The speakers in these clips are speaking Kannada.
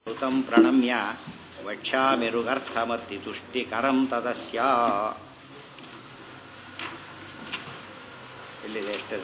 ಋತಂ ಪ್ರಣಮ್ಯ ವಕ್ಷ್ಯಾಮಿರುಗರ್ಥಮರ್ತಿ ತುಷ್ಟಿಕರಂ ತದಸ್ಯ ಎಲ್ಲಿದೆ ಎಷ್ಟು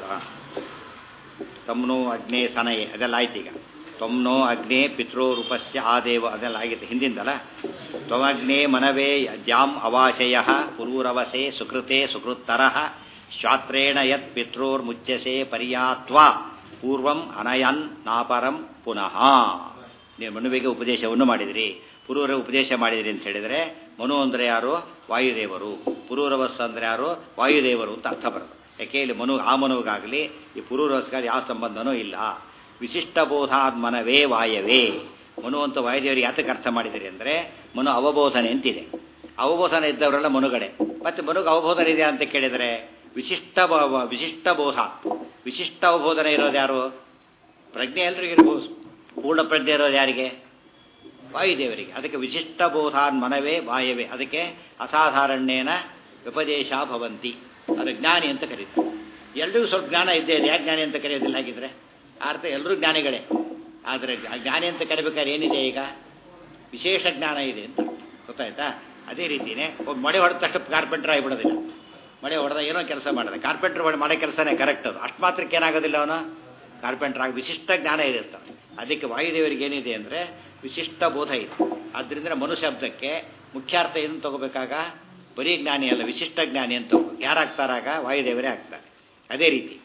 ತಮ್ನೋ ಅಗ್ನೇ ಸನಯೆ ಅದೆಲ್ಲ ಆಯ್ತು ಈಗ ತ್ವಮ್ನೋ ಅಗ್ನೇ ಪಿತೃ ರೂಪಸ್ಯ ಆದೇವ ಅದೆಲ್ಲ ಆಗಿತ್ತು ಹಿಂದಿಂದಲ್ಲ ತ್ವಮಗ್ನೇ ಮನವೇ ದ್ಯಾಂ ಅವಾಶಯ ಪುರೂರವಸೆ ಸುಕೃತೆ ಸುಕೃತ್ತರ ಶ್ವಾತ್ರೇಣ ಯತ್ ಪಿತೃರ್ಮುಚ್ಯಸೆ ಪರ್ಯಾತ್ವ ಪೂರ್ವಂ ಅನಯನ್ ನಾಪರಂ ಪುನಃ ನೀವು ಮನುವಿಗೆ ಉಪದೇಶವನ್ನು ಮಾಡಿದಿರಿ ಪುರೂರ ಉಪದೇಶ ಮಾಡಿದಿರಿ ಅಂತ ಹೇಳಿದರೆ ಮನು ಅಂದರೆ ಯಾರು ವಾಯುದೇವರು ಪುರೂರವಸ್ಸು ಅಂದರೆ ಯಾರು ವಾಯುದೇವರು ಅಂತ ಅರ್ಥ ಬರೋದು ಯಾಕೆ ಇಲ್ಲಿ ಮನು ಆ ಮನುವಿಗಾಗಲಿ ಈ ಪುರೂರವಸ್ಗಾಗಿ ಯಾವ ಸಂಬಂಧನೂ ಇಲ್ಲ ವಿಶಿಷ್ಟ ಬೋಧಾದ್ ಮನವೇ ವಾಯವೇ ಮನು ಅಂತ ವಾಯುದೇವರಿಗೆ ಯಾತಕ್ಕೆ ಅರ್ಥ ಮಾಡಿದಿರಿ ಅಂದರೆ ಮನು ಅವಬೋಧನೆ ಅಂತಿದೆ ಅವಬೋಧನೆ ಇದ್ದವರೆಲ್ಲ ಮನುಗಡೆ ಮತ್ತೆ ಮನುಗೆ ಅವಬೋಧನೆ ಇದೆ ಅಂತ ಕೇಳಿದರೆ ವಿಶಿಷ್ಟ ವಿಶಿಷ್ಟ ಬೋಧ ವಿಶಿಷ್ಟ ಅವಬೋಧನೆ ಇರೋದು ಯಾರು ಪ್ರಜ್ಞೆ ಎಲ್ರಿಗೂ ಇರ್ಬೋದು ಪೂರ್ಣ ಪ್ರಜ್ಞೆ ಇರೋದು ಯಾರಿಗೆ ವಾಯುದೇವರಿಗೆ ಅದಕ್ಕೆ ವಿಶಿಷ್ಟ ಬೋಧಾನ್ ಮನವೇ ವಾಯವೇ ಅದಕ್ಕೆ ಅಸಾಧಾರಣ್ಯೇನ ಉಪದೇಶ ಭವಂತಿ ಅದು ಜ್ಞಾನಿ ಅಂತ ಕರೀತಾರೆ ಎಲ್ರಿಗೂ ಸ್ವಲ್ಪ ಜ್ಞಾನ ಇದ್ದೇ ಇದೆ ಯಾಕೆ ಜ್ಞಾನಿ ಅಂತ ಕರೆಯೋದಿಲ್ಲ ಹಾಗಿದ್ರೆ ಅರ್ಥ ಎಲ್ಲರೂ ಜ್ಞಾನಿಗಳೇ ಆದರೆ ಜ್ಞಾನಿ ಅಂತ ಕರಿಬೇಕಾದ್ರೆ ಏನಿದೆ ಈಗ ವಿಶೇಷ ಜ್ಞಾನ ಇದೆ ಅಂತ ಗೊತ್ತಾಯ್ತಾ ಅದೇ ರೀತಿಯೇ ಒಬ್ಬ ಮಳೆ ಹೊಡೆದ ತಕ್ಷಣ ಕಾರ್ಪೆಂಟರ್ ಆಗಿಬಿಡೋದಿಲ್ಲ ಮಳೆ ಹೊಡೆದ ಏನೋ ಕೆಲಸ ಮಾಡಿದೆ ಕಾರ್ಪೆಂಟರ್ ಮಾಡೋ ಕೆಲಸನೇ ಕರೆಕ್ಟ್ ಅದು ಅಷ್ಟು ಮಾತ್ರಕ್ಕೆ ಏನಾಗೋದಿಲ್ಲ ಅವನು ಕಾರ್ಪೆಂಟರ್ ಆಗಿ ವಿಶಿಷ್ಟ ಜ್ಞಾನ ಇರುತ್ತೆ ಅದಕ್ಕೆ ವಾಯುದೇವರಿಗೆ ಏನಿದೆ ಅಂದರೆ ವಿಶಿಷ್ಟ ಬೋಧ ಇದೆ ಆದ್ದರಿಂದ ಮನು ಶಬ್ದಕ್ಕೆ ಮುಖ್ಯಾರ್ಥ ಏನು ತಗೋಬೇಕಾಗ ಬರೀ ಜ್ಞಾನಿ ಅಲ್ಲ ವಿಶಿಷ್ಟ ಜ್ಞಾನಿ ಅಂತ ಯಾರಾಗ್ತಾರಾಗ ವಾಯುದೇವರೇ ಆಗ್ತಾರೆ ಅದೇ ರೀತಿ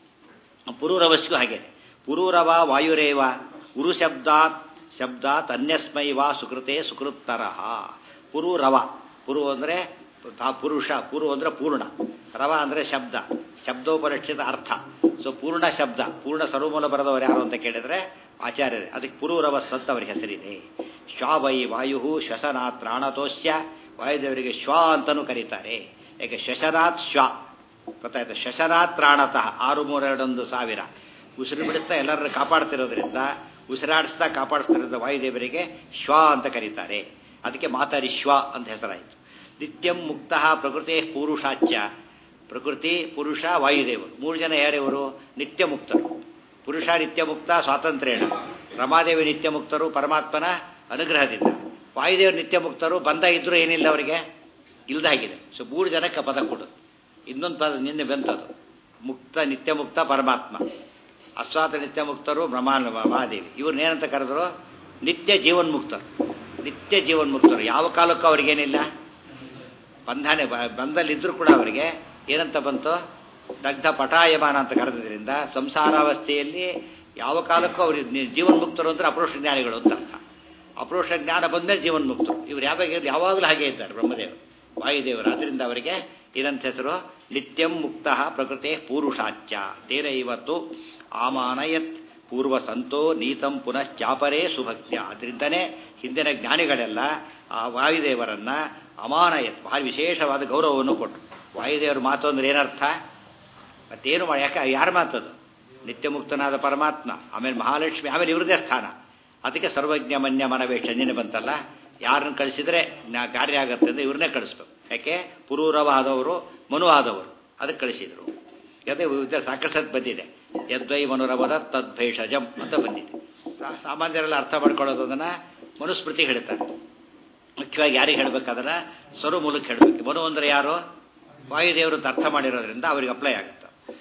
ಪುರೂರವಸ್ಗೂ ಹಾಗೆ ಪುರೂರವ ವಾಯುರೇವ ಗುರು ಶಬ್ದಾತ್ ಶಬ್ದಾತ್ ಅನ್ಯಸ್ಮೈ ವಾ ಸುಕೃತೆ ಸುಕೃತ್ತರ ಪುರೂರವ ಪುರು ಅಂದರೆ ಪುರುಷ ಪುರು ಅಂದರೆ ಪೂರ್ಣ ರವ ಅಂದರೆ ಶಬ್ದ ಶಬ್ದೋಪರಕ್ಷಿತ ಅರ್ಥ ಸೊ ಪೂರ್ಣ ಶಬ್ದ ಪೂರ್ಣ ಸರ್ವಮೂಲ ಬರೆದವರು ಯಾರು ಅಂತ ಕೇಳಿದರೆ ಆಚಾರ್ಯರೇ ಅದಕ್ಕೆ ಪುರೂರವಸ್ ಅಂತ ಅವರಿಗೆ ಹೆಸರಿದೆ ಶ್ವಾವೈ ವಾಯು ಶ್ವಸನಾತ್ ಪ್ರಾಣತೋಷ್ಯ ವಾಯುದೇವರಿಗೆ ಶ್ವ ಅಂತಲೂ ಕರೀತಾರೆ ಯಾಕೆ ಶಶನಾಥ್ ಶ್ವ ಗೊತ್ತಾಯ್ತು ಶಶನಾಥ್ ಪ್ರಾಣತಃ ಆರು ಮೂರೆರಡೊಂದು ಸಾವಿರ ಉಸಿರು ಬಿಡಿಸ್ತಾ ಎಲ್ಲರನ್ನು ಕಾಪಾಡ್ತಿರೋದ್ರಿಂದ ಉಸಿರಾಡಿಸ್ತಾ ಕಾಪಾಡಿಸ್ತಿರೋದ್ರಿಂದ ವಾಯುದೇವರಿಗೆ ಶ್ವ ಅಂತ ಕರೀತಾರೆ ಅದಕ್ಕೆ ಮಾತಾಡಿ ಶ್ವ ಅಂತ ಹೆಸರಾಯಿತು ನಿತ್ಯಂ ಮುಕ್ತ ಪ್ರಕೃತಿ ಪುರುಷಾಚ್ಯ ಪ್ರಕೃತಿ ಪುರುಷ ವಾಯುದೇವರು ಮೂರು ಜನ ಯಾರಿವರು ನಿತ್ಯ ಮುಕ್ತರು ಪುರುಷ ನಿತ್ಯ ಮುಕ್ತ ಸ್ವಾತಂತ್ರ್ಯೇಣ ರಮಾದೇವಿ ನಿತ್ಯ ಮುಕ್ತರು ಪರಮಾತ್ಮನ ಅನುಗ್ರಹದಿಂದ ವಾಯುದೇವರು ನಿತ್ಯ ಮುಕ್ತರು ಬಂದ ಇದ್ರೂ ಏನಿಲ್ಲ ಅವರಿಗೆ ಇಲ್ದಾಗಿದೆ ಸೊ ಮೂರು ಜನಕ್ಕೆ ಪದ ಕೊಡೋದು ಇನ್ನೊಂದು ಪದ ನಿನ್ನೆ ಬಂತದು ಮುಕ್ತ ನಿತ್ಯ ಮುಕ್ತ ಪರಮಾತ್ಮ ಅಸ್ವಾತ ನಿತ್ಯ ಮುಕ್ತರು ಬ್ರಹ್ಮಾಂಡ ಮಹಾದೇವಿ ಇವ್ರನ್ನೇನಂತ ಕರೆದ್ರು ನಿತ್ಯ ಜೀವನ್ಮುಕ್ತರು ನಿತ್ಯ ಜೀವನ್ಮುಕ್ತರು ಯಾವ ಕಾಲಕ್ಕೂ ಅವ್ರಿಗೇನಿಲ್ಲ ಬಂಧನೆ ಬಂದಲ್ಲಿದ್ದರೂ ಕೂಡ ಅವರಿಗೆ ಏನಂತ ಬಂತು ದಗ್ಧ ಪಟಾಯಮಾನ ಅಂತ ಕರೆದ್ರಿಂದ ಸಂಸಾರಾವಸ್ಥೆಯಲ್ಲಿ ಯಾವ ಕಾಲಕ್ಕೂ ಅವ್ರಿಗೆ ಜೀವನ್ಮುಕ್ತರು ಅಂದರೆ ಅಪರೋಷ ಜ್ಞಾನಿಗಳು ಅಂತ ಅರ್ಥ ಅಪರೋಷ ಜ್ಞಾನ ಬಂದಮೇಲೆ ಜೀವನ್ಮುಕ್ತರು ಇವರು ಯಾವಾಗ ಯಾವಾಗಲೂ ಹಾಗೆ ಇದ್ದಾರೆ ಬ್ರಹ್ಮದೇವರು ವಾಯುದೇವರು ಅದರಿಂದ ಅವರಿಗೆ ಏನಂತ ಹೆಸರು ನಿತ್ಯಂ ಮುಕ್ತ ಪ್ರಕೃತಿ ಪೂರುಷಾಚ್ಯ ತೇನ ಇವತ್ತು ಆಮಾನಯತ್ ಪೂರ್ವ ಸಂತೋ ನೀತಂ ಪುನಶ್ಚಾಪರೇ ಸುಭಕ್ತ್ಯ ಅದರಿಂದನೇ ಹಿಂದಿನ ಜ್ಞಾನಿಗಳೆಲ್ಲ ಆ ವಾಯುದೇವರನ್ನ ಅಮಾನಯತ್ ಭಾರಿ ವಿಶೇಷವಾದ ಗೌರವವನ್ನು ಕೊಟ್ಟರು ವಾಯುದೇವರ ಮಾತು ಅಂದ್ರೆ ಏನರ್ಥ ಮತ್ತೇನು ಮಾಡಿ ಯಾಕೆ ಯಾರ ಮಾತದು ನಿತ್ಯ ಮುಕ್ತನಾದ ಪರಮಾತ್ಮ ಆಮೇಲೆ ಮಹಾಲಕ್ಷ್ಮಿ ಆಮೇಲೆ ಇವ್ರದೇ ಸ್ಥಾನ ಅದಕ್ಕೆ ಸರ್ವಜ್ಞ ಮನ್ಯ ಮನವೇಶ ನೆನೆ ಬಂತಲ್ಲ ಯಾರನ್ನು ಕಳಿಸಿದ್ರೆ ಕಾರ್ಯ ಆಗತ್ತೆ ಅಂದರೆ ಇವ್ರನ್ನೇ ಕಳಿಸ್ಬೇಕು ಯಾಕೆ ಪುರೂರವ ಆದವರು ಮನು ಆದವರು ಅದಕ್ಕೆ ಕಳಿಸಿದರು ಅದೇ ಸಾಕಷ್ಟು ಬಂದಿದೆ ಯದ್ವೈ ಮನುರವದ ತದ್ಭೇಷಜಂ ಅಂತ ಬಂದಿದೆ ಸಾಮಾನ್ಯರೆಲ್ಲ ಅರ್ಥ ಮಾಡ್ಕೊಳ್ಳೋದು ಅದನ್ನು ಮನುಸ್ಮೃತಿ ಹೇಳ್ತಾರೆ ಮುಖ್ಯವಾಗಿ ಯಾರಿಗೆ ಹೇಳ್ಬೇಕಾದ್ರೆ ಸ್ವರು ಮೂಲಕ ಹೇಳಬೇಕು ಮನು ಅಂದರೆ ಯಾರು ವಾಯುದೇವರು ಅಂತ ಅರ್ಥ ಮಾಡಿರೋದ್ರಿಂದ ಅವ್ರಿಗೆ ಅಪ್ಲೈ ಆಗುತ್ತೆ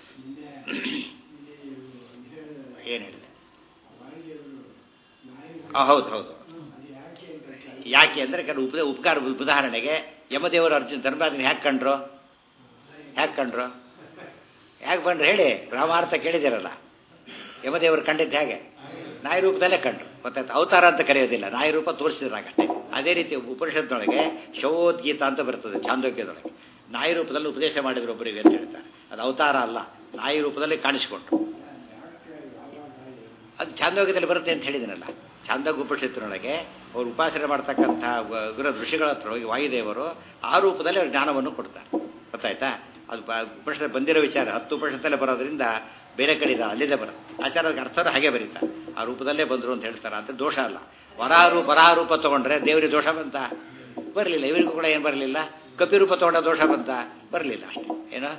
ಏನು ಹೇಳಿದೆ ಹೌದು ಹೌದು ಯಾಕೆ ಅಂದರೆ ಉಪ ಉಪಕಾರ ಉದಾಹರಣೆಗೆ ಯಮದೇವರು ಅರ್ಜುನ್ ಧರ್ಮರಾಜನ ಹ್ಯಾಕ್ ಕಂಡ್ರು ಹ್ಯಾಕ್ ಕಂಡ್ರು ಹ್ಯಾಕ್ ಬಂದ್ರೆ ಹೇಳಿ ರಾಮಾರ್ಥ ಕೇಳಿದಿರಲ್ಲ ಯಮದೇವರು ಕಂಡಿದ್ದು ಹೇಗೆ ನಾಯಿ ರೂಪದಲ್ಲೇ ಕಂಡ್ರು ಗೊತ್ತಾಯ್ತು ಅವತಾರ ಅಂತ ಕರೆಯೋದಿಲ್ಲ ನಾಯಿ ರೂಪ ತೋರಿಸಿದ್ರಾಗಷ್ಟೇ ಅದೇ ರೀತಿ ಉಪನಿಷತ್ನೊಳಗೆ ಶವೋದ್ಗೀತ ಅಂತ ಬರ್ತದೆ ಚಾಂದೋಗ್ಯದೊಳಗೆ ನಾಯಿ ರೂಪದಲ್ಲಿ ಉಪದೇಶ ಮಾಡಿದ್ರು ಒಬ್ಬರಿಗೆ ಅಂತ ಹೇಳ್ತಾರೆ ಅದು ಅವತಾರ ಅಲ್ಲ ನಾಯಿ ರೂಪದಲ್ಲಿ ಕಾಣಿಸಿಕೊಂಡ್ರು ಅದು ಚಾಂದೋಗ್ಯದಲ್ಲಿ ಬರುತ್ತೆ ಅಂತ ಹೇಳಿದಿನಲ್ಲ ಚಾಂದೋಗ ಉಪನಿಷತ್ತಿನೊಳಗೆ ಅವರು ಉಪಾಸನೆ ಮಾಡ್ತಕ್ಕಂಥ ಗುರ ಋಷಿಗಳ ಹತ್ರ ಹೋಗಿ ವಾಯುದೇವರು ಆ ರೂಪದಲ್ಲಿ ಅವ್ರು ಜ್ಞಾನವನ್ನು ಕೊಡ್ತಾರೆ ಗೊತ್ತಾಯ್ತಾ ಅದು ಉಪನಿಷತ್ ಬಂದಿರೋ ವಿಚಾರ ಹತ್ತು ಉಪನಿಷತ್ತಲ್ಲೇ ಬರೋದ್ರಿಂದ ಬೇರೆ ಕಡೆ ಇದೆ ಅಲ್ಲಿದೆ ಬರುತ್ತೆ ಆಚಾರ್ಯಕ್ಕೆ ಅರ್ಥರು ಹಾಗೆ ಬರೀತಾರೆ ಆ ರೂಪದಲ್ಲೇ ಬಂದರು ಅಂತ ಹೇಳ್ತಾರೆ ಅಂತ ದೋಷ ಅಲ್ಲ ವರಾಹ ರೂಪ ವರಾಹ ರೂಪ ತೊಗೊಂಡ್ರೆ ದೇವರಿಗೆ ದೋಷ ಬಂತ ಬರಲಿಲ್ಲ ಇವರಿಗೂ ಕೂಡ ಏನು ಬರಲಿಲ್ಲ ಕಪಿ ರೂಪ ತೊಗೊಂಡ ದೋಷ ಬಂತ ಬರಲಿಲ್ಲ ಅಷ್ಟೇ ಏನೋ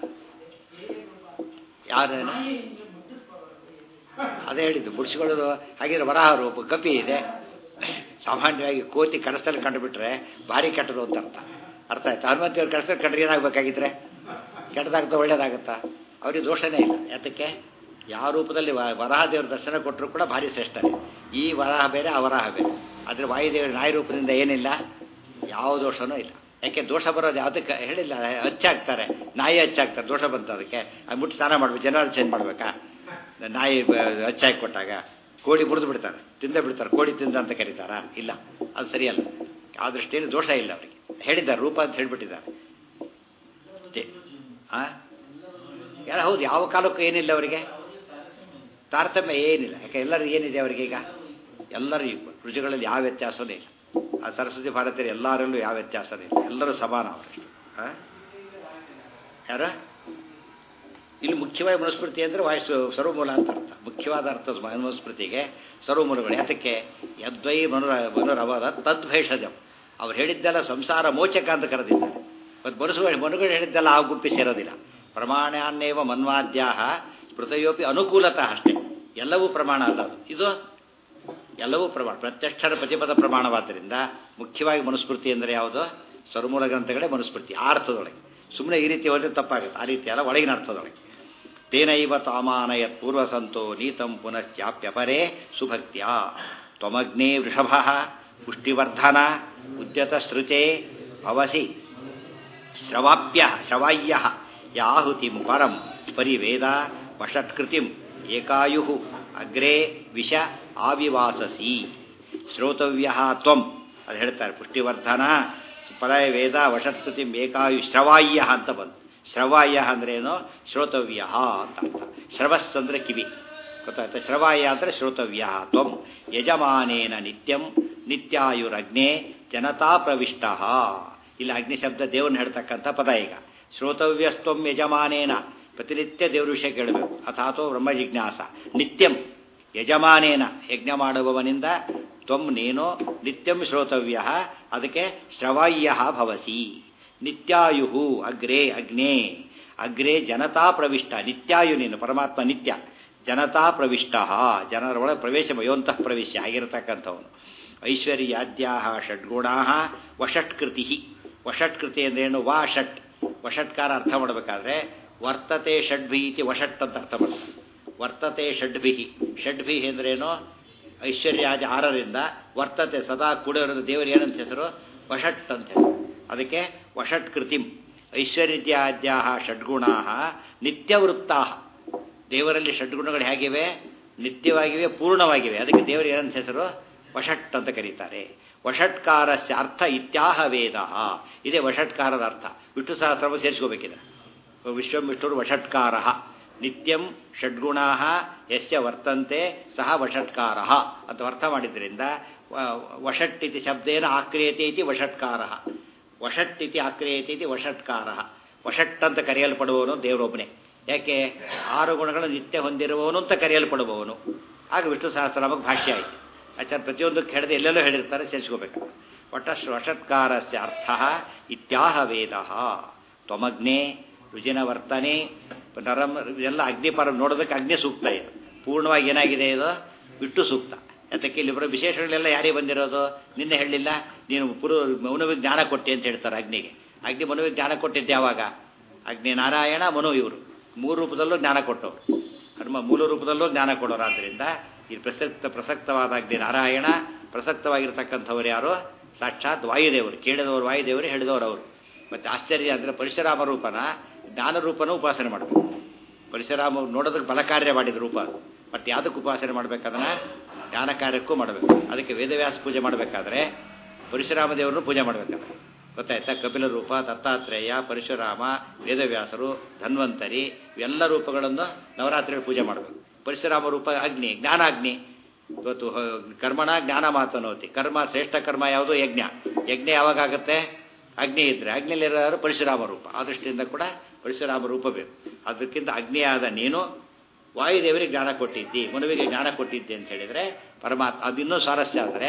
ಯಾರೇನು ಅದೇ ಹೇಳಿದ್ದು ಬುಡ್ಸ್ಕೊಳ್ಳೋದು ಹಾಗಿದ್ರೆ ವರಾಹ ರೂಪ ಕಪಿ ಇದೆ ಸಾಮಾನ್ಯವಾಗಿ ಕೋತಿ ಕನಸಲ್ಲಿ ಕಂಡುಬಿಟ್ರೆ ಭಾರಿ ಕೆಟ್ಟದು ಅಂತ ಅರ್ಥ ಅರ್ಥ ಆಯ್ತು ಹನುಮಂತಿಯವ್ರ ಕನಸಲ್ಲಿ ಕಂಡ್ರೆ ಏನಾಗಬೇಕಾಗಿದ್ರೆ ಕೆಟ್ಟದಾಗ್ತಾ ಒಳ್ಳೇದಾಗುತ್ತಾ ಅವ್ರಿಗೆ ದೋಷನೇ ಇಲ್ಲ ಯಾತಕ್ಕೆ ಯಾವ ರೂಪದಲ್ಲಿ ವ- ವರಾಹ ದೇವರ ದರ್ಶನ ಕೊಟ್ಟರು ಕೂಡ ಭಾರಿ ಶ್ರೇಷ್ಠನೇ ಈ ವರಾಹ ಬೇರೆ ಆ ವರಾಹ ಬೇರೆ ಆದರೆ ವಾಯುದೇವರ ನಾಯಿ ರೂಪದಿಂದ ಏನಿಲ್ಲ ಯಾವ ದೋಷನೂ ಇಲ್ಲ ಯಾಕೆ ದೋಷ ಬರೋದು ಯಾವುದಕ್ಕೆ ಹೇಳಿಲ್ಲ ಹಚ್ಚಾಕ್ತಾರೆ ನಾಯಿ ಹಚ್ಚಾಕ್ತಾರೆ ದೋಷ ಬಂತು ಅದಕ್ಕೆ ಅದು ಮುಟ್ಟು ಸ್ನಾನ ಮಾಡ್ಬೇಕು ಜನರಲ್ ಚೇಂಜ್ ಮಾಡ್ಬೇಕಾ ನಾಯಿ ಬ- ಹಚ್ಚಾಕಿ ಕೊಟ್ಟಾಗ ಕೋಳಿ ಮುರಿದು ಬಿಡ್ತಾರೆ ತಿಂದ ಬಿಡ್ತಾರೆ ಕೋಳಿ ತಿಂದ ಅಂತ ಕರೀತಾರಾ ಇಲ್ಲ ಅದು ಸರಿಯಲ್ಲ ಆ ದೃಷ್ಟಿಯಲ್ಲಿ ದೋಷ ಇಲ್ಲ ಅವರಿಗೆ ಹೇಳಿದ್ದಾರೆ ರೂಪ ಅಂತ ಹೇಳ್ಬಿಟ್ಟಿದ್ದಾರೆ ಅಷ್ಟೇ ಆ ಎಲ್ಲ ಹೌದು ಯಾವ ಕಾಲಕ್ಕೂ ಏನಿಲ್ಲ ಅವರಿಗೆ ತಾರತಮ್ಯ ಏನಿಲ್ಲ ಯಾಕೆ ಎಲ್ಲರೂ ಏನಿದೆ ಅವರಿಗೆ ಈಗ ಎಲ್ಲರೂ equal. ರುಚಿಗಳಲ್ಲಿ ಯಾವ ವ್ಯತ್ಯಾಸವೂ ಇಲ್ಲ ಆ ಸರಸ್ವತಿ ಭಾರತೀಯರು ಎಲ್ಲರಲ್ಲೂ ಯಾವ ವ್ಯತ್ಯಾಸವೂ ಇಲ್ಲ ಎಲ್ಲರೂ ಸಮಾನ ಅವರಿಗೆ ಆ? ಯಾರ ಇಲ್ಲಿ ಮುಖ್ಯವಾಗಿ ಮನುಸ್ಮೃತಿ ಅಂದರೆ ವಾಯು ಸರ್ವಮೂಲ ಅಂತ ಅರ್ಥ ಮುಖ್ಯವಾದ ಅರ್ಥ ಮನುಸ್ಮೃತಿಗೆ ಸರ್ವಮೂಲಗಳು ಯಾತಕ್ಕೆ ಯದ್ವೈ ಮನುರ ಮನುರವರ ತದ್ಭೇಷಜಂ ಅವ್ರು ಹೇಳಿದ್ದೆಲ್ಲ ಸಂಸಾರ ಮೋಚಕ ಅಂತ ಕರೆದಿದ್ದಾರೆ ಮತ್ತು ಮನುಷ್ಯ ಮನುಗಳು ಹೇಳಿದ್ದೆಲ್ಲ ಆ ಗುಂಪಿ ಸೇರೋದಿಲ್ಲ ಪ್ರಮಾಣಾನ್ನೇವ ಮನ್ವಾದ್ಯಾಹ ಸ್ಮೃತಯೋಪಿ ಅನುಕೂಲತಃ ಅಷ್ಟೇ ಎಲ್ಲವೂ ಪ್ರಮಾಣ ಅಲ್ಲ ಅದು. ಇದು ಎಲ್ಲವೂ ಪ್ರಮಾಣ ಪ್ರತ್ಯಕ್ಷರ ಪ್ರತಿಪದ ಪ್ರಮಾಣವಾದ್ದರಿಂದ ಮುಖ್ಯವಾಗಿ ಮನುಸ್ಮೃತಿ ಅಂದರೆ ಯಾವುದು ಸರ್ವಮೂಲ ಗ್ರಂಥಗಳೇ ಮನುಸ್ಮೃತಿ ಆ ಅರ್ಥದೊಳಗೆ ಸುಮ್ಮನೆ ಈ ರೀತಿ ಹೋದರೆ ತಪ್ಪಾಗುತ್ತೆ ಆ ರೀತಿ ಅಲ್ಲ ಒಳಗಿನ ಅರ್ಥದೊಳಗೆ ತೇನೈವ ತಾಮಾನಯತ್ ಪೂರ್ವಸಂತೋ ನೀತಂ ಪುನಶ್ಚಾಪ್ಯಪರೇ ಸುಭಕ್ತ್ಯ ತ್ವಮಗ್ನೇ ವೃಷಭ ಪುಷ್ಟಿವರ್ಧನ ಉದ್ಯತ ಸೃಚೆ ಅವಸಿ ಶ್ರವಾಪ್ಯ ಶ್ರವಾಯ್ಯ ಯಾಹುತಿಂ ಪರಂ ಪರಿವೇದ ವಷಟ್ಕೃತಿಂ ಏಕಾಯು ಅಗ್ರೇ ವಿಷ ಆವಿವಾಸಸಿ ಶ್ರೋತವ್ಯ ತ್ವಂ ಅದು ಹೇಳ್ತಾರೆ ಪುಷ್ಟಿವರ್ಧನ ಪದಯ ವೇದ ವಷತ್ಕೃತಿಂ ಏಕಾಯು ಶ್ರವಾಯ್ಯ ಅಂತ ಬಂತು ಶ್ರವಾಯ್ಯ ಅಂದ್ರೇನು ಶ್ರೋತವ್ಯ ಅಂತ ಅರ್ಥ ಶ್ರವಸ್ ಅಂದ್ರೆ ಕಿವಿ ಗೊತ್ತಾಯ್ತಾ ಶ್ರವಾಯ ಅಂದರೆ ಶ್ರೋತವ್ಯ ತ್ವಂ ಯಜಮಾನೇನ ನಿತ್ಯಂ ನಿತ್ಯಾಯುರಗ್ನೇ ಜನತಾ ಪ್ರವಿಷ್ಟ ಇಲ್ಲಿ ಅಗ್ನಿ ಶಬ್ದ ದೇವರನ್ನ ಹೇಳ್ತಕ್ಕಂಥ ಪದ ಈಗ ಶ್ರೋತವ್ಯಸ್ತ್ವಂ ಯಜಮಾನೇನ ಪ್ರತಿನಿತ್ಯ ದೇವ್ರ ವಿಷಯ ಕೇಳಬೇಕು ಅಥಾತೋ ಬ್ರಹ್ಮ ಜಿಜ್ಞಾಸ ನಿತ್ಯಂ ಯಜಮಾನೇನ ಯಜ್ಞ ಮಾಡುವವನಿಂದ ತ್ವಂ ನೀನು ನಿತ್ಯಂ ಶ್ರೋತವ್ಯ ಅದಕ್ಕೆ ಶ್ರವಾಯ್ಯ ಭವಸಿ ನಿತ್ಯಾಯು ಅಗ್ರೇ ಅಗ್ನೇ ಅಗ್ರೇ ಜನತಾ ಪ್ರವಿಷ್ಟ ನಿತ್ಯಾಯು ನೀನು ಪರಮಾತ್ಮ ನಿತ್ಯ ಜನತಾ ಪ್ರವಿಷ್ಟ ಜನರೊಳಗೆ ಪ್ರವೇಶ ವಯೋಂತಃ ಪ್ರವೇಶ ಆಗಿರತಕ್ಕಂಥವನು ಐಶ್ವರ್ಯಾದ್ಯಾ ಷಡ್ಗುಣಾ ವಷಟ್ಕೃತಿ ವಷಟ್ಕೃತಿ ಅಂದ್ರೇನು ವಾ ಷಟ್ ವಷಟ್ಕಾರ ಅರ್ಥ ಮಾಡಬೇಕಾದ್ರೆ ವರ್ತತೆ ಷಡ್ಭಿ ಇತಿ ವಷಟ್ ಅಂತ ಅರ್ಥ ಮಾಡ್ತಾರೆ ವರ್ತತೆ ಷಡ್ಭಿ ಷಡ್ಭಿ ಅಂದ್ರೇನು ಐಶ್ವರ್ಯಾದಿ ಆರರಿಂದ ವರ್ತತೆ ಸದಾ ಕೂಡಿರೋದು ದೇವರು ಏನಂತ ಹೆಸರು ವಷಟ್ ಅಂತ ಹೆಸರು ಅದಕ್ಕೆ ವಷಟ್ ಕೃತಿಂ ಐಶ್ವರ್ಯಾದ್ಯಾ ಷಡ್ಗುಣಾ ನಿತ್ಯವೃತ್ತಾ ದೇವರಲ್ಲಿ ಷಡ್ಗುಣಗಳು ಹೇಗಿವೆ ನಿತ್ಯವಾಗಿವೆ ಪೂರ್ಣವಾಗಿವೆ ಅದಕ್ಕೆ ದೇವರು ಏನಂತ ಹೆಸರು ವಷಟ್ ಅಂತ ಕರೀತಾರೆ ವಷಟ್ಕಾರಸ್ಯ ಅರ್ಥ ಇತ್ಯಾಹ ವೇದ ಇದೇ ವಷಟ್ಕಾರದ ಅರ್ಥ ವಿಷ್ಣು ಸಹಸ್ರಮ ಸೇರಿಸ್ಕೋಬೇಕಿದೆ ವಿಶ್ವಂ ವಿಷ್ಣುರು ವಷಟ್ಕಾರ ನಿತ್ಯಂ ಷಡ್ಗುಣಾ ಯಸ್ಯ ವರ್ತಂತೆ ಸಹ ವಷಟ್ಕಾರ ಅಂತ ಅರ್ಥ ಮಾಡಿದ್ರಿಂದ ವಷಟ್ ಇತಿ ಶಬ್ದೇನ ಆಕ್ರಿಯತೆ ಇತಿ ವಷಟ್ಕಾರ ವಷಟ್ ಇತಿ ಆಕ್ರಿಯತೆ ಇತಿ ವಷಟ್ಕಾರ ವಷಟ್ ಅಂತ ಕರೆಯಲ್ಪಡುವವನು ದೇವರೊಬ್ಬನೇ ಯಾಕೆ ಆರು ಗುಣಗಳು ನಿತ್ಯ ಹೊಂದಿರುವವನು ಅಂತ ಕರೆಯಲ್ಪಡುವವನು ಆಗ ವಿಷ್ಣು ಸಹಸ್ರನಾಮಕ್ಕೆ ಭಾಷ್ಯ ಆಯಿತು ಆಚಾರ್ಯ ಪ್ರತಿಯೊಂದಕ್ಕೆ ಹೇಳಿದೆ ಎಲ್ಲೆಲ್ಲೋ ಹೇಳಿರ್ತಾರೆ ಸೇರಿಸ್ಕೋಬೇಕು ಒಟ್ಟ ವಷಟ್ಕಾರಸ್ಯ ಅರ್ಥ ಇತ್ಯಾಹ ವೇದ ತ್ವಮಗ್ನೆ ರುಜಿನ ವರ್ತನೆ ನರಂ ಇದೆಲ್ಲ ಅಗ್ನಿಪರ ನೋಡೋದಕ್ಕೆ ಅಗ್ನಿ ಸೂಕ್ತ ಇದು ಪೂರ್ಣವಾಗಿ ಏನಾಗಿದೆ ಇದು ಬಿಟ್ಟು ಸೂಕ್ತ ಯಾತಕ್ಕೆ ಇಲ್ಲಿ ಬರೋ ವಿಶೇಷಗಳೆಲ್ಲ ಯಾರಿಗೆ ಬಂದಿರೋದು ನಿನ್ನೆ ಹೇಳಲಿಲ್ಲ ನೀನು ಪುರು ಮನುವಿಗೆ ಜ್ಞಾನ ಕೊಟ್ಟೆ ಅಂತ ಹೇಳ್ತಾರೆ ಅಗ್ನಿಗೆ ಅಗ್ನಿ ಮನುವಿಗೆ ಜ್ಞಾನ ಕೊಟ್ಟಿದ್ದೆ ಯಾವಾಗ ಅಗ್ನಿ ನಾರಾಯಣ ಮನು ಇವರು ಮೂರು ರೂಪದಲ್ಲೂ ಜ್ಞಾನ ಕೊಟ್ಟವರು ಹನುಮ ಮೂಲ ರೂಪದಲ್ಲೂ ಜ್ಞಾನ ಕೊಡೋರು ಆದ್ದರಿಂದ ಈ ಪ್ರಸಕ್ತ ಪ್ರಸಕ್ತವಾದ ಅಗ್ನಿ ನಾರಾಯಣ ಪ್ರಸಕ್ತವಾಗಿರ್ತಕ್ಕಂಥವ್ರು ಯಾರು ಸಾಕ್ಷಾತ್ ವಾಯುದೇವರು ಕೇಳಿದವರು ವಾಯುದೇವರು ಹೇಳಿದವರು ಅವರು ಮತ್ತು ಆಶ್ಚರ್ಯ ಅಂದರೆ ಪರಶುರಾಮ ರೂಪನ ಜ್ಞಾನ ರೂಪನ ಉಪಾಸನೆ ಮಾಡಬೇಕು ಪರಶುರಾಮ ನೋಡೋದಕ್ಕೆ ಬಲ ಕಾರ್ಯ ಮಾಡಿದ ರೂಪ ಮತ್ತು ಯಾವುದಕ್ಕೆ ಉಪಾಸನೆ ಮಾಡಬೇಕದನ್ನ ಜ್ಞಾನ ಕಾರ್ಯಕ್ಕೂ ಮಾಡಬೇಕು ಅದಕ್ಕೆ ವೇದವ್ಯಾಸ ಪೂಜೆ ಮಾಡಬೇಕಾದ್ರೆ ಪರಶುರಾಮ ದೇವರನ್ನು ಪೂಜೆ ಮಾಡಬೇಕಾದ್ರೆ ಗೊತ್ತಾಯ್ತಾ ಕಪಿಲ ರೂಪ ದತ್ತಾತ್ರೇಯ ಪರಶುರಾಮ ವೇದವ್ಯಾಸರು ಧನ್ವಂತರಿ ಇವೆಲ್ಲ ರೂಪಗಳನ್ನು ನವರಾತ್ರಿಯಲ್ಲಿ ಪೂಜೆ ಮಾಡಬೇಕು ಪರಶುರಾಮ ರೂಪ ಅಗ್ನಿ ಜ್ಞಾನಾಗ್ನಿ ಇವತ್ತು ಕರ್ಮಣ ಜ್ಞಾನ ಮಾತನೋತಿ ಕರ್ಮ ಶ್ರೇಷ್ಠ ಕರ್ಮ ಯಾವುದು ಯಜ್ಞ ಯಜ್ಞ ಯಾವಾಗ ಆಗುತ್ತೆ ಅಗ್ನಿ ಇದ್ರೆ ಅಗ್ನಿಲಿರೋರು ಪರಶುರಾಮ ರೂಪ ಆ ದೃಷ್ಟಿಯಿಂದ ಕೂಡ ಪರಶುರಾಮ ರೂಪ ಬೇಕು ಅದಕ್ಕಿಂತ ಅಗ್ನಿಯಾದ ನೀನು ವಾಯುದೇವರಿಗೆ ಜ್ಞಾನ ಕೊಟ್ಟಿದ್ದಿ ಮನುವಿಗೆ ಜ್ಞಾನ ಕೊಟ್ಟಿದ್ದೆ ಅಂತ ಹೇಳಿದರೆ ಪರಮಾತ್ಮ ಅದಿನ್ನೂ ಸ್ವಾರಸ್ಯ ಅಂದರೆ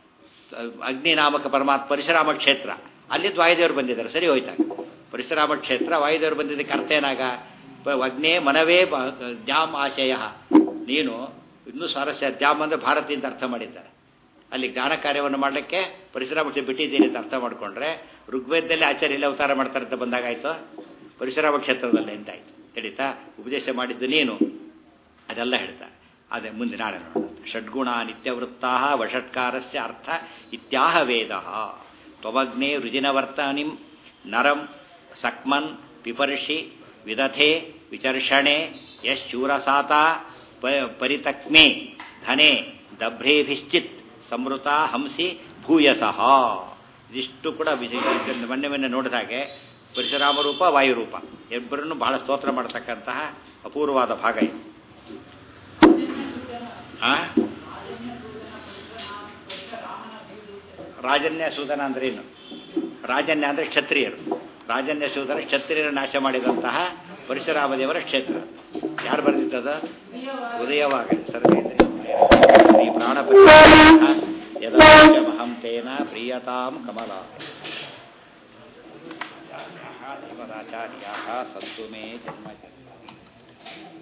ಅಗ್ನಿ ನಾಮಕ ಪರಮಾತ್ಮ ಪರಶುರಾಮ ಕ್ಷೇತ್ರ ಅಲ್ಲಿದ್ದು ವಾಯುದೇವರು ಬಂದಿದ್ದಾರೆ ಸರಿ ಹೋಯ್ತಾಗ ಪರಶುರಾಮ ಕ್ಷೇತ್ರ ವಾಯುದೇವರು ಬಂದಿದ್ದಕ್ಕೆ ಅರ್ಥ ಏನಾಗ ಅಗ್ನೇ ಮನವೇ ದ್ಯಾಮ್ ಆಶಯ ನೀನು ಇನ್ನೂ ಸ್ವಾರಸ್ಯ ದ್ಯಾಮ್ ಅಂದರೆ ಭಾರತಿ ಅಂತ ಅರ್ಥ ಮಾಡಿದ್ದಾರೆ ಅಲ್ಲಿ ಜ್ಞಾನ ಕಾರ್ಯವನ್ನು ಮಾಡಲಿಕ್ಕೆ ಪರಶುರಾಮ ಕ್ಷೇತ್ರ ಬಿಟ್ಟಿದ್ದೀನಿ ಅಂತ ಅರ್ಥ ಮಾಡಿಕೊಂಡ್ರೆ ಋಗ್ವೇದದಲ್ಲಿ ಆಚಾರ್ಯ ಎಲ್ಲಿ ಅವತಾರ ಮಾಡ್ತಾರೆ ಅಂತ ಬಂದಾಗಾಯ್ತು ಪರಶುರಾಮ ಕ್ಷೇತ್ರದಲ್ಲಿ ಎಂತಾಯ್ತು ತಿಳಿತಾ ಉಪದೇಶ ಮಾಡಿದ್ದು ನೀನು ಅದೆಲ್ಲ ಹೇಳ್ತಾರೆ ಅದೇ ಮುಂದೆ ನಾಳೆ ನೋಡೋಣ ಷಡ್ಗುಣ ನಿತ್ಯವೃತ್ತಾ ವಷಟ್ಕಾರಸ್ಯ ಅರ್ಥ ಇತ್ಯಾಹ ವೇದ ತ್ವಮಗ್ನೆ ರುಜಿನವರ್ತಾನಿಂ ನರಂ ಸಕ್ಮನ್ ಪಿಪರ್ಷಿ ವಿದಥೆ ವಿಚರ್ಷಣೆ ಯಶೂರಸಾತ ಪರಿತಕ್ಮೆ ಧನೆ ದಭ್ರೇಭಿಶ್ಚಿತ್ ಸಮೃತ ಹಂಸಿ ಭೂಯಸಃ ಇದಿಷ್ಟು ಕೂಡ ವಿಜಯ ಮೊನ್ನೆ ಮೊನ್ನೆ ನೋಡಿದ ಹಾಗೆ ಪರಶುರಾಮ ರೂಪ ವಾಯುರೂಪ ಇಬ್ಬರನ್ನು ಬಹಳ ಸ್ತೋತ್ರ ಮಾಡತಕ್ಕಂತಹ ಅಪೂರ್ವವಾದ ಭಾಗ ಇದು ಆ? ರಾಜನ್ಯ ಸೂದನ ಅಂದ್ರೆ ಏನು ರಾಜನ್ಯ ಅಂದ್ರೆ ಕ್ಷತ್ರಿಯರು ರಾಜನ್ಯ ಸೂದನ ಕ್ಷತ್ರಿಯರ ನಾಶ ಮಾಡಿದಂತಹ ಪರಶುರಾಮ ದೇವರ ಕ್ಷೇತ್ರ ಯಾರು ಬರೆದಿದ್ದದ ಉದಯವಾಗ ಸರ್ವೇಂದ್ರಿಯ ಶ್ರೀ ಪ್ರಾಣಪತಿ ಯದಹಂ ತೇನ ಪ್ರಿಯತಾಂ ಕಮಲ ದೇವರಾಚಾರ್ಯ ಸಂತು ಮೇ ಜನ್ಮ